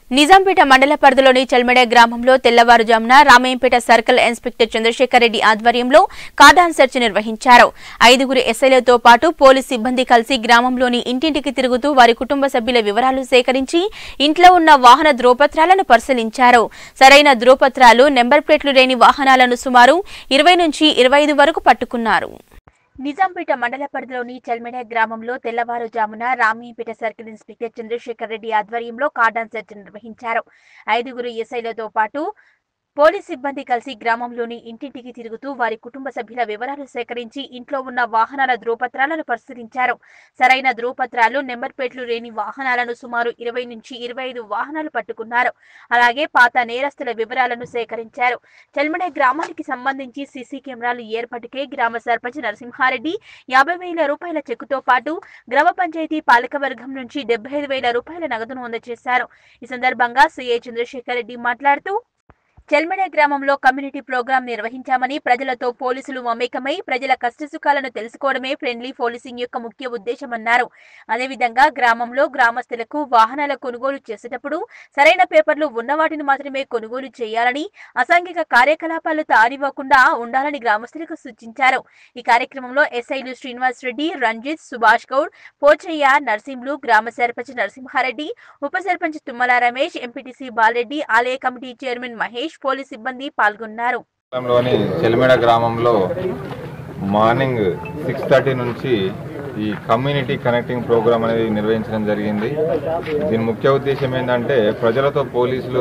నిజాంపేట మండల పరిధిలోని చల్మెడ గ్రామంలో తెల్లవారుజామున రామయ్యంపేట సర్కిల్ ఇన్స్పెక్టర్ చంద్రశేఖర్ రెడ్డి ఆధ్వర్యంలో కార్డాన్ సెర్చ్ నిర్వహించారు ఐదుగురు ఎస్ఐలతో పాటు పోలీస్ సిబ్బంది కలిసి గ్రామంలోని ఇంటింటికి తిరుగుతూ వారి కుటుంబ సభ్యుల వివరాలు సేకరించి ఇంట్లో ఉన్న వాహన ధ్రువపత్రాలను పరిశీలించారు సరైన ధ్రువపత్రాలు నెంబర్ ప్లేట్లు లేని వాహనాలను సుమారు ఇరవై నుంచి ఇరవై ఐదు వరకు పట్టుకున్నారు నిజాంపేట మండల పరిధిలోని చల్మెడ గ్రామంలో తెల్లవారుజామున రామయ్యపేట సర్కిల్ ఇన్స్పెక్టర్ చంద్రశేఖర్ రెడ్డి ఆధ్వర్యంలో కార్డాన్ సెర్చ్ నిర్వహించారు ఐదుగురు ఎస్ఐలతో పాటు పోలీస్ సిబ్బంది కలిసి గ్రామంలోని ఇంటింటికి తిరుగుతూ వారి కుటుంబ సభ్యుల వివరాలు సేకరించి ఇంట్లో ఉన్న వాహనాల ధ్రువపత్రాలను పరిశీలించారు సరైన ధ్రువపత్రాలు నెంబర్ ప్లేట్లు లేని వాహనాలను సుమారు ఇరవై నుంచి ఇరవై ఐదు వాహనాలు పట్టుకున్నారు అలాగే పాత నేరస్తుల వివరాలను సేకరించారు చల్మడ గ్రామానికి సంబంధించి సీసీ కెమెరాలు ఏర్పాటుకే గ్రామ సర్పంచ్ నరసింహారెడ్డి యాభై వేల రూపాయల చెక్కుతో పాటు గ్రామ పంచాయతీ పాలకవర్గం నుంచి డెబ్బై ఐదు వేల రూపాయల నగదును అందజేశారు ఈ సందర్భంగా సీఐ చంద్రశేఖర్ రెడ్డి మాట్లాడుతూ చెల్మెడ గ్రామంలో కమ్యూనిటీ ప్రోగ్రాం నిర్వహించామని ప్రజలతో పోలీసులు మమేకమై ప్రజల కష్టసుఖాలను తెలుసుకోవడమే ఫ్రెండ్లీ పోలీసింగ్ యొక్క ముఖ్య ఉద్దేశమన్నారు అదేవిధంగా గ్రామంలో గ్రామస్తులకు వాహనాల కొనుగోలు చేసేటప్పుడు సరైన పేపర్లు ఉన్న వాటిని మాత్రమే కొనుగోలు చేయాలని అసాంఘిక కార్యకలాపాలు తారివ్వకుండా ఉండాలని గ్రామస్తులకు సూచించారు ఈ కార్యక్రమంలో ఎస్ఐలు శ్రీనివాస్ రెడ్డి రంజిత్ సుభాష్ గౌడ్ పోచయ్య నర్సింహులు గ్రామ సర్పంచ్ నరసింహారెడ్డి ఉప సర్పంచ్ తుమ్మల రమేష్ ఎంపీటీసీ బాలరెడ్డి ఆలయ కమిటీ చైర్మన్ మహేష్ పోలీస్ సిబ్బంది పాల్గొన్నారు లోని చెలిమేడ గ్రామంలో మార్నింగ్ సిక్స్ థర్టీ నుంచి ఈ కమ్యూనిటీ కనెక్టింగ్ ప్రోగ్రామ్ అనేది నిర్వహించడం జరిగింది దీని ముఖ్య ఉద్దేశం ఏంటంటే ప్రజలతో పోలీసులు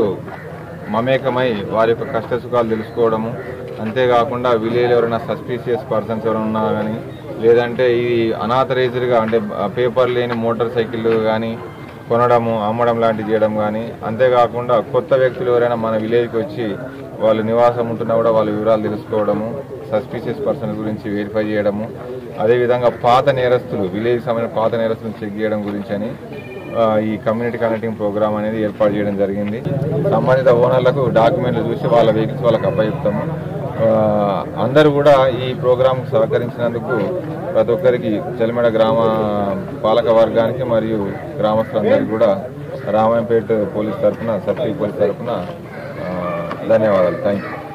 మమేకమై వారి యొక్క కష్ట సుఖాలు తెలుసుకోవడము అంతేకాకుండా విలేజ్ ఎవరైనా సస్పీషియస్ పర్సన్స్ ఎవరైనా ఉన్నా కానీ లేదంటే ఈ అనాథరైజ్డ్గా అంటే పేపర్ లేని మోటార్ సైకిళ్ళు కానీ కొనడము అమ్మడం లాంటివి చేయడం కానీ అంతేకాకుండా కొత్త వ్యక్తులు ఎవరైనా మన విలేజ్కి వచ్చి వాళ్ళు నివాసం ఉంటున్నా కూడా వాళ్ళ వివరాలు తెలుసుకోవడము సస్పీషియస్ పర్సన్ గురించి వెరిఫై చేయడము అదేవిధంగా పాత నేరస్తులు విలేజ్ సంబంధించిన పాత నేరస్తులను చెక్ చేయడం గురించి అని ఆ, ఈ కమ్యూనిటీ కనెక్టింగ్ ప్రోగ్రామ్ అనేది ఏర్పాటు చేయడం జరిగింది సంబంధిత ఓనర్లకు డాక్యుమెంట్లు చూసి వాళ్ళ వెహికల్స్ వాళ్ళకి అప్పగిస్తాము ఆ, అందరూ కూడా ఈ ప్రోగ్రాం సహకరించినందుకు ప్రతి ఒక్కరికి చెలిమెడ గ్రామ పాలక వర్గానికి మరియు గ్రామస్తులందరికీ కూడా రామాయంపేట పోలీస్ తరఫున సబ్సిడీ పోలీస్ తరఫున ధన్యవాదాలు థ్యాంక్ యూ